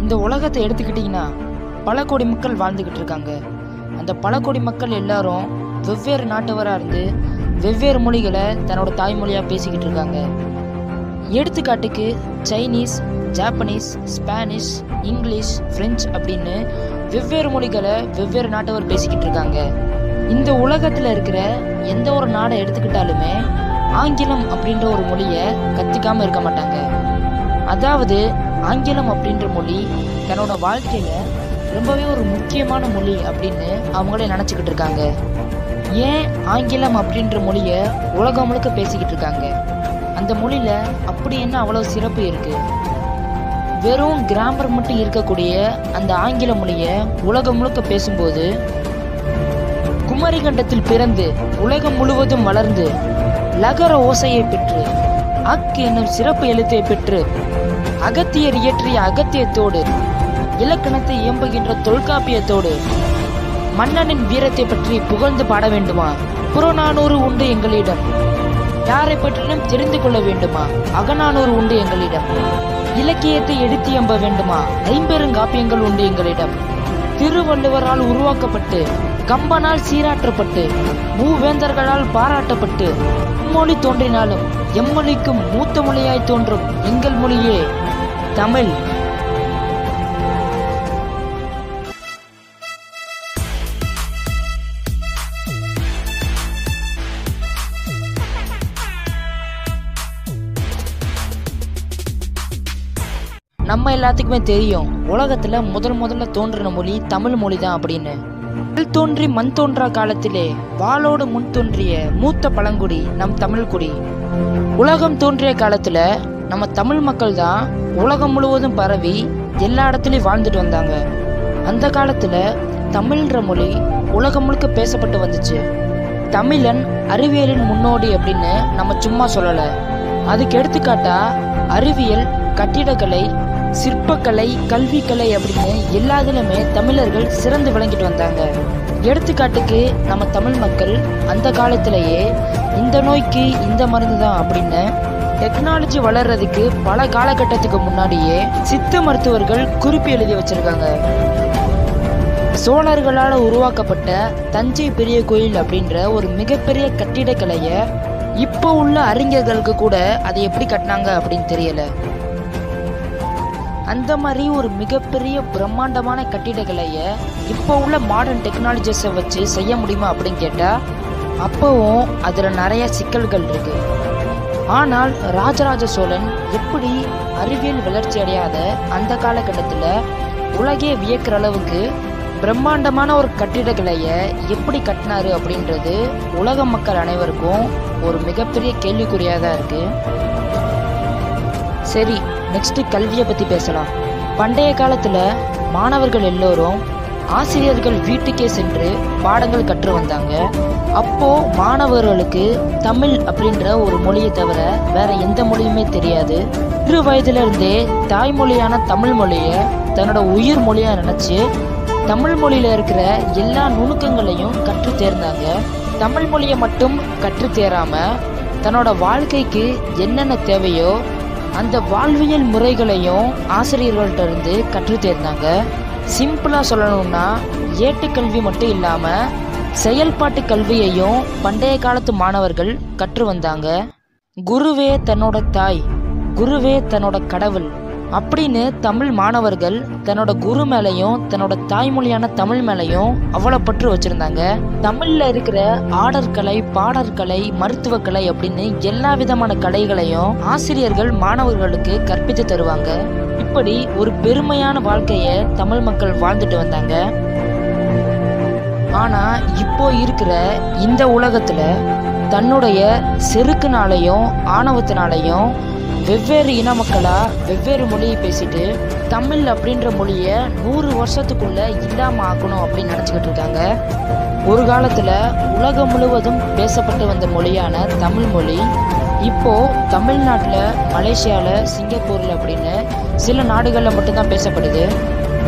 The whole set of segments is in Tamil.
இந்த உலகத்தை எடுத்துக்கிட்டிங்கன்னா பல கோடி மக்கள் வாழ்ந்துக்கிட்டு இருக்காங்க அந்த பல கோடி மக்கள் எல்லாரும் வெவ்வேறு நாட்டவராக இருந்து வெவ்வேறு மொழிகளை தன்னோட தாய்மொழியாக பேசிக்கிட்டு இருக்காங்க எடுத்துக்காட்டுக்கு Chinese Japanese Spanish English French அப்படின்னு வெவ்வேறு மொழிகளை வெவ்வேறு நாட்டவர் பேசிக்கிட்டு இருக்காங்க இந்த உலகத்தில் இருக்கிற எந்த ஒரு நாடை எடுத்துக்கிட்டாலுமே ஆங்கிலம் அப்படின்ற ஒரு மொழியை கற்றுக்காம இருக்க மாட்டாங்க அதாவது ஆங்கிலம் அப்படின்ற மொழி தன்னோட வாழ்க்கையில ரொம்பவே ஒரு முக்கியமான மொழி அப்படின்னு அவங்களே நினச்சிக்கிட்டு இருக்காங்க ஏன் ஆங்கிலம் அப்படின்ற மொழியை உலகம் முழுக்க பேசிக்கிட்டு இருக்காங்க அந்த மொழியில அப்படி என்ன அவ்வளோ சிறப்பு இருக்கு வெறும் கிராமர் மட்டும் இருக்கக்கூடிய அந்த ஆங்கில மொழியை உலகம் முழுக்க பேசும்போது குமரிகண்டத்தில் பிறந்து உலகம் முழுவதும் வளர்ந்து லகர ஓசையை பெற்று அக் என்னும் சிறப்பு எழுத்தை பெற்று அகத்தியர் இயற்றிய அகத்தியத்தோடு இலக்கணத்தை இயம்புகின்ற தொல்காப்பியத்தோடு மன்னனின் வீரத்தை பற்றி புகழ்ந்து பாட வேண்டுமா புறநானூறு உண்டு எங்களிடம் யாரை பற்றியும் தெரிந்து கொள்ள வேண்டுமா அகநானூறு உண்டு எங்களிடம் இலக்கியத்தை எடுத்து எம்ப வேண்டுமா ஐம்பெருங்காப்பியங்கள் உண்டு எங்களிடம் திருவள்ளுவரால் உருவாக்கப்பட்டு கம்பனால் சீராற்றப்பட்டு மூவேந்தர்களால் பாராட்டப்பட்டு மொழி தோன்றினாலும் எம்மொழிக்கும் மூத்த மொழியாய் தோன்றும் எங்கள் மொழியே தமிழ் நம்ம எல்லாத்துக்குமே தெரியும் உலகத்துல முதல் முதல்ல தோன்றின மொழி தமிழ் மொழி தான் அப்படின்னு கல் தோன்றி மண் தோன்றா காலத்திலே வாளோடு முன் தோன்றிய மூத்த பழங்குடி நம் தமிழ் குடி உலகம் தோன்றிய காலத்துல நம்ம தமிழ் மக்கள் தான் உலகம் முழுவதும் பரவி எல்லா இடத்துலயும் வாழ்ந்துட்டு வந்தாங்க அந்த காலத்துல தமிழ்ன்ற மொழி உலகம் முழுக்க பேசப்பட்டு வந்துச்சு தமிழன் அறிவியலின் முன்னோடி அப்படின்னு நம்ம சும்மா சொல்லல அதுக்கு எடுத்துக்காட்டா அறிவியல் கட்டிடக்கலை சிற்பக்கலை கல்விக்கலை அப்படின்னு எல்லாத்துலயுமே தமிழர்கள் சிறந்து விளங்கிட்டு வந்தாங்க எடுத்துக்காட்டுக்கு நம்ம தமிழ் மக்கள் அந்த காலத்திலேயே இந்த நோய்க்கு இந்த மருந்து தான் அப்படின்னு டெக்னாலஜி வளர்றதுக்கு பல காலகட்டத்துக்கு முன்னாடியே சித்த மருத்துவர்கள் குறிப்பு எழுதி வச்சிருக்காங்க சோழர்களால் உருவாக்கப்பட்ட தஞ்சை பெரிய கோயில் அப்படின்ற ஒரு மிகப்பெரிய கட்டிடக்கலையை இப்போ உள்ள அறிஞர்களுக்கு கூட அதை எப்படி கட்டினாங்க அப்படின்னு தெரியல அந்த மாதிரி ஒரு மிகப்பெரிய பிரம்மாண்டமான கட்டிடக்கலையை இப்போ உள்ள மாடர்ன் டெக்னாலஜிஸை வச்சு செய்ய முடியுமா அப்படின்னு கேட்டால் அப்போவும் அதில் நிறைய சிக்கல்கள் இருக்கு ஆனால் ராஜராஜ சோழன் எப்படி அறிவியல் வளர்ச்சி அடையாத அந்த காலகட்டத்தில் உலகே வியக்கிற அளவுக்கு பிரம்மாண்டமான ஒரு கட்டிடக்கலையை எப்படி கட்டினாரு அப்படின்றது உலக மக்கள் அனைவருக்கும் ஒரு மிகப்பெரிய கேள்விக்குறியாக தான் இருக்கு சரி நெக்ஸ்ட் கல்வியை பற்றி பேசலாம் பண்டைய காலத்தில் மாணவர்கள் எல்லோரும் ஆசிரியர்கள் வீட்டுக்கே சென்று பாடங்கள் கற்று வந்தாங்க அப்போ மாணவர்களுக்கு தமிழ் அப்படின்ற ஒரு மொழியை தவிர வேற எந்த மொழியுமே தெரியாது சிறு வயதுல இருந்தே தாய்மொழியான தமிழ் மொழியை தன்னோட உயிர் மொழியா நினைச்சு தமிழ் மொழியில இருக்கிற எல்லா நுணுக்கங்களையும் கற்று தேர்ந்தாங்க தமிழ் மொழியை மட்டும் கற்று தேராம தன்னோட வாழ்க்கைக்கு என்னென்ன தேவையோ அந்த வாழ்வியல் முறைகளையும் ஆசிரியர்கள்ட்ட இருந்து கற்று தேர்ந்தாங்க சிம்பிளா சொல்லணும்னா ஏட்டுக்கல்வி மட்டும் இல்லாம செயல்பாட்டு கல்வியையும் பண்டைய காலத்து மாணவர்கள் கற்று வந்தாங்க குருவே தன்னோட தாய் குருவே தன்னோட கடவுள் அப்படின்னு தமிழ் மாணவர்கள் தன்னோட குரு மேலையும் தன்னோட தாய்மொழியான தமிழ் மேலையும் அவ்வளவு பற்று வச்சிருந்தாங்க தமிழ்ல இருக்கிற ஆடற்கலை பாடற்கலை மருத்துவக்கலை அப்படின்னு எல்லா விதமான கலைகளையும் ஆசிரியர்கள் மாணவர்களுக்கு கற்பித்து தருவாங்க இப்படி ஒரு பெருமையான வாழ்க்கையை தமிழ் மக்கள் வாழ்ந்துட்டு வந்தாங்க ஆனா இப்போ இருக்கிற இந்த உலகத்துல தன்னுடைய செருக்குனாலையும் ஆணவத்தினாலையும் வெவ்வேறு இன மக்களா வெவ்வேறு மொழியை பேசிட்டு தமிழ் அப்படின்ற மொழியை நூறு வருஷத்துக்குள்ள இல்லாம ஆக்கணும் அப்படின்னு நினச்சிக்கிட்டு இருக்காங்க ஒரு காலத்துல உலகம் முழுவதும் பேசப்பட்டு வந்த மொழியான தமிழ் மொழி இப்போ தமிழ்நாட்டில் மலேசியாவில் சிங்கப்பூரில் அப்படின்னு சில நாடுகளில் மட்டும்தான் பேசப்படுது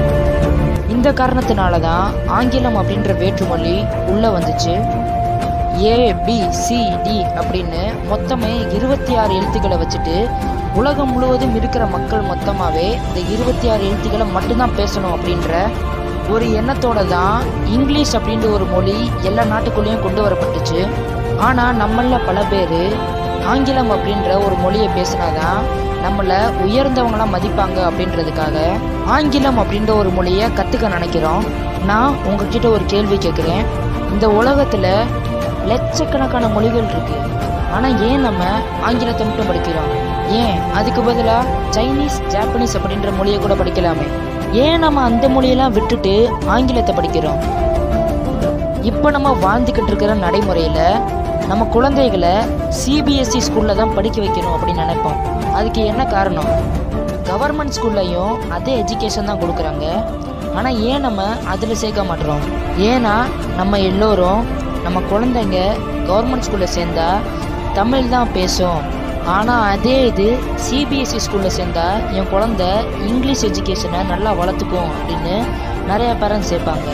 இந்த காரணத்தினால தான் ஆங்கிலம் அப்படின்ற வேற்றுமொழி உள்ள வந்துச்சு ஏ பி சி டி அப்படின்னு மொத்தமே இருபத்தி ஆறு எழுத்துக்களை வச்சுட்டு உலகம் முழுவதும் இருக்கிற மக்கள் மொத்தமாகவே இந்த இருபத்தி ஆறு எழுத்துக்களை மட்டும்தான் பேசணும் அப்படின்ற ஒரு எண்ணத்தோட தான் இங்கிலீஷ் அப்படின்ற ஒரு மொழி எல்லா நாட்டுக்குள்ளேயும் கொண்டு வரப்பட்டுச்சு ஆனால் நம்மள பல பேர் ஆங்கிலம் அப்படின்ற ஒரு மொழியை பேசினாதான் நம்மளை உயர்ந்தவங்களாம் மதிப்பாங்க அப்படின்றதுக்காக ஆங்கிலம் அப்படின்ற ஒரு மொழியை கற்றுக்க நினைக்கிறோம் நான் உங்ககிட்ட ஒரு கேள்வி கேட்குறேன் இந்த உலகத்தில் லட்சக்கணக்கான மொழிகள் இருக்கு ஆனால் ஏன் நம்ம ஆங்கிலத்தை மட்டும் படிக்கிறோம் ஏன் அதுக்கு பதிலாக சைனீஸ் ஜாப்பனீஸ் அப்படின்ற மொழியை கூட படிக்கலாமே ஏன் நம்ம அந்த மொழியெல்லாம் விட்டுட்டு ஆங்கிலத்தை படிக்கிறோம் இப்போ நம்ம வாழ்ந்துக்கிட்டு இருக்கிற நடைமுறையில் நம்ம குழந்தைகளை சிபிஎஸ்சி ஸ்கூலில் தான் படிக்க வைக்கணும் அப்படின்னு நினைப்போம் அதுக்கு என்ன காரணம் கவர்மெண்ட் ஸ்கூல்லையும் அதே எஜுகேஷன் தான் கொடுக்குறாங்க ஆனால் ஏன் நம்ம அதில் சேர்க்க மாட்டுறோம் ஏன்னா நம்ம எல்லோரும் நம்ம குழந்தைங்க கவர்மெண்ட் ஸ்கூலில் சேர்ந்தா தமிழ் தான் பேசும் ஆனால் அதே இது சிபிஎஸ்சி ஸ்கூலில் சேர்ந்தா என் குழந்தை இங்கிலீஷ் எஜுகேஷனை நல்லா வளர்த்துக்கும் அப்படின்னு நிறைய பேரண்ட்ஸ் சேர்ப்பாங்க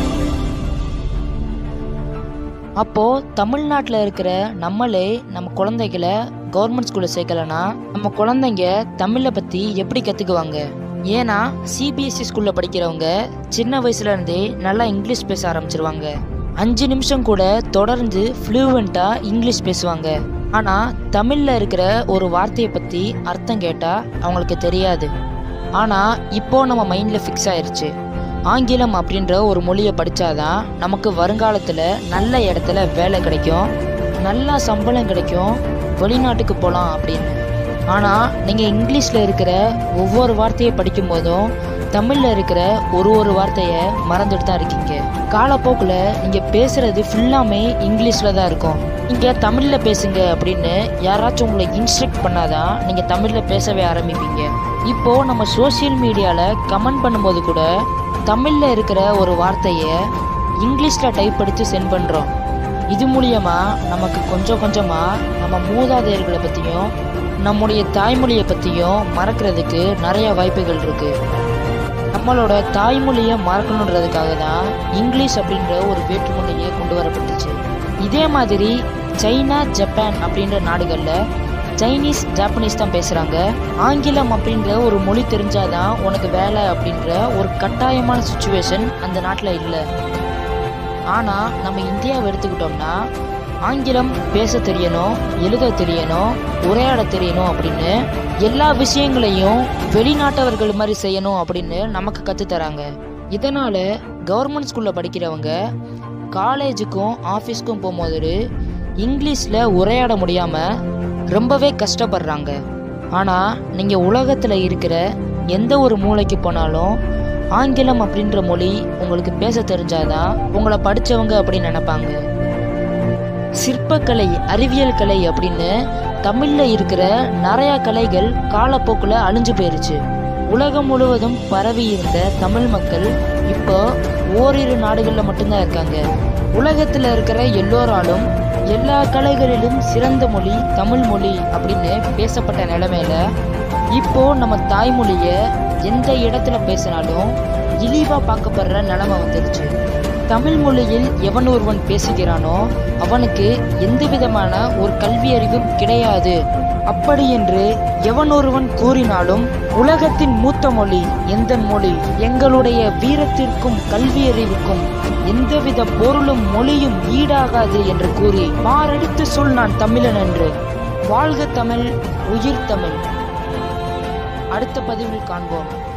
அப்போது தமிழ்நாட்டில் இருக்கிற நம்மளே நம்ம குழந்தைகளை கவர்மெண்ட் ஸ்கூலில் சேர்க்கலனா நம்ம குழந்தைங்க தமிழை பற்றி எப்படி கற்றுக்குவாங்க ஏன்னா சிபிஎஸ்சி ஸ்கூலில் படிக்கிறவங்க சின்ன வயசுலேருந்தே நல்லா இங்கிலீஷ் பேச ஆரம்பிச்சிருவாங்க அஞ்சு நிமிஷம் கூட தொடர்ந்து ஃப்ளூவெண்ட்டாக இங்கிலீஷ் பேசுவாங்க ஆனால் தமிழில் இருக்கிற ஒரு வார்த்தையை பற்றி அர்த்தம் கேட்டால் அவங்களுக்கு தெரியாது ஆனால் இப்போ நம்ம மைண்டில் ஃபிக்ஸ் ஆயிருச்சு ஆங்கிலம் அப்படின்ற ஒரு மொழியை படித்தாதான் நமக்கு வருங்காலத்தில் நல்ல இடத்துல வேலை கிடைக்கும் நல்லா சம்பளம் கிடைக்கும் வெளிநாட்டுக்கு போகலாம் அப்படின்னு ஆனால் நீங்கள் இங்கிலீஷில் இருக்கிற ஒவ்வொரு வார்த்தையை படிக்கும் போதும் தமிழில் இருக்கிற ஒரு ஒரு வார்த்தையை மறந்துட்டு தான் இருக்கீங்க காலப்போக்கில் நீங்கள் பேசுகிறது ஃபுல்லாமே இங்கிலீஷில் தான் இருக்கும் நீங்கள் தமிழில் பேசுங்க அப்படின்னு யாராச்சும் உங்களை இன்ஸ்ட்ரக்ட் பண்ணாதான் நீங்கள் தமிழில் பேசவே ஆரம்பிப்பீங்க இப்போது நம்ம சோஷியல் மீடியாவில் கமெண்ட் பண்ணும்போது கூட தமிழில் இருக்கிற ஒரு வார்த்தையை இங்கிலீஷில் டைப் அடித்து சென்ட் பண்ணுறோம் இது மூலியமாக நமக்கு கொஞ்சம் கொஞ்சமாக நம்ம மூதாதையர்களை பற்றியும் நம்முடைய தாய்மொழியை பற்றியும் மறக்கிறதுக்கு நிறைய வாய்ப்புகள் இருக்குது நம்மளோட தாய்மொழியை மறக்கணுன்றதுக்காக தான் இங்கிலீஷ் அப்படின்ற ஒரு வேற்றுமொழியை கொண்டு வரப்பட்டுச்சு இதே மாதிரி சைனா ஜப்பான் அப்படின்ற நாடுகளில் சைனீஸ் ஜாப்பனீஸ் தான் பேசுகிறாங்க ஆங்கிலம் அப்படின்ற ஒரு மொழி தெரிஞ்சாதான் உனக்கு வேலை அப்படின்ற ஒரு கட்டாயமான சுச்சுவேஷன் அந்த நாட்டில் இல்லை ஆனால் நம்ம இந்தியாவை எடுத்துக்கிட்டோம்னா ஆங்கிலம் பேச தெரியணும் எழுத தெரியணும் உரையாட தெரியணும் அப்படின்னு எல்லா விஷயங்களையும் வெளிநாட்டவர்கள் மாதிரி செய்யணும் அப்படின்னு நமக்கு கற்றுத்தராங்க இதனால் கவர்மெண்ட் ஸ்கூலில் படிக்கிறவங்க காலேஜுக்கும் ஆஃபீஸ்க்கும் போகும்போது இங்கிலீஷில் உரையாட முடியாமல் ரொம்பவே கஷ்டப்படுறாங்க ஆனால் நீங்கள் உலகத்தில் இருக்கிற எந்த ஒரு மூளைக்கு போனாலும் ஆங்கிலம் அப்படின்ற மொழி உங்களுக்கு பேச தெரிஞ்சாதான் உங்களை படித்தவங்க அப்படின்னு நினைப்பாங்க சிற்பக்கலை அறிவியல் கலை அப்படின்னு தமிழில் இருக்கிற நிறையா கலைகள் காலப்போக்கில் அழிஞ்சு போயிருச்சு உலகம் முழுவதும் பரவி இருந்த தமிழ் மக்கள் இப்போ ஓரிரு நாடுகளில் மட்டும்தான் இருக்காங்க உலகத்தில் இருக்கிற எல்லோராலும் எல்லா கலைகளிலும் சிறந்த மொழி தமிழ் மொழி அப்படின்னு பேசப்பட்ட நிலைமையில இப்போ நம்ம தாய்மொழியை எந்த இடத்துல பேசினாலும் இழிவா பார்க்கப்படுற நிலைமை வந்துருச்சு தமிழ் மொழியில் எவன் ஒருவன் பேசுகிறானோ அவனுக்கு எந்த விதமான ஒரு கல்வி அறிவும் கிடையாது அப்படி என்று எவன் ஒருவன் கூறினாலும் உலகத்தின் மூத்த மொழி எந்த மொழி எங்களுடைய வீரத்திற்கும் கல்வி அறிவுக்கும் எந்தவித பொருளும் மொழியும் ஈடாகாது என்று கூறி மாரடித்து சொல் நான் தமிழன் என்று வாழ்க தமிழ் உயிர் தமிழ் அடுத்த பதிவில் காண்போம்